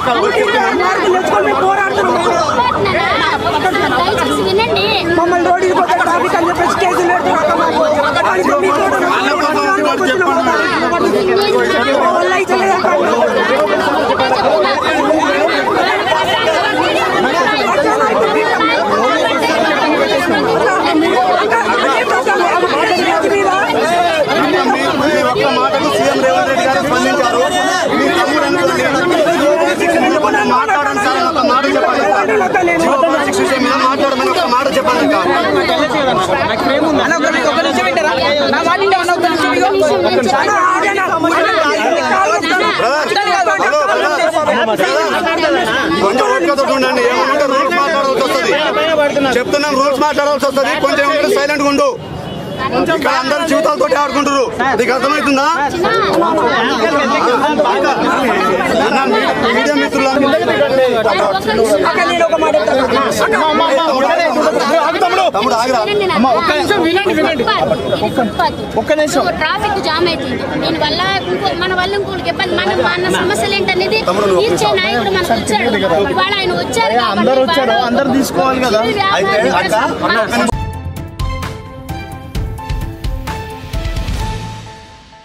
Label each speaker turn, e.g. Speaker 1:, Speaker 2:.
Speaker 1: దయచేసి వినండి
Speaker 2: మమ్మల్ని రోడ్డు పోతే ట్రాఫిక్ అని చెప్పేసి కేసులు పెడుతున్నారు అక్క మాకు. వాడికి మీ తోడు మా వల్ల అయితే లేదు అక్క.
Speaker 3: మీ ఒక్క మాటకు సీఎం రేవంత్ రెడ్డి గారు స్పందించారు మీ తమ్ముడు అనుకుని మాట్లాడండి సార్ అని ఒక మాట చెప్పండి సార్ జీవో వన్ సిక్స్ విషయం మీద మాట్లాడమని ఒక మాట చెప్పండి
Speaker 2: చాలా ఆగనా.
Speaker 3: హలో కొంచెం ఓపికతో ఉండండి ఏమంటే రూల్స్ మాట్లాడాల్సి వస్తుంది చెప్తున్నాం రూల్స్ మాట్లాడాల్సి వస్తుంది కొంచెం ఏమంటే సైలెంట్ ఉండు ఇక్కడ అందరు జీవితాలతో ఆడుకుంటారు నీకు అర్థమవుతుందా అన్న, మీ- మీడియా మిత్రులందరూ
Speaker 2: అక్క నేను ఒక మాట చెప్తాను.
Speaker 3: తమ్ముడు ఆగిరా
Speaker 1: ఒక్క నిమిషం వినండి వినండి ఒక్క నిమిషం ట్రాఫిక్ జామ్ అవుతుంది దీని వల్ల ఇంకో మన వల్ల ఇంకోటి ఇబ్బంది మన మన సమస్యలు ఏంటనేది తీర్చే నాయకుడు మనకు వచ్చాడు ఇవాళ ఆయన వచ్చారు
Speaker 4: అందరూ వచ్చారు అందరు తీసుకోవాలి కదా
Speaker 1: కాబట్టి వ్యాపారం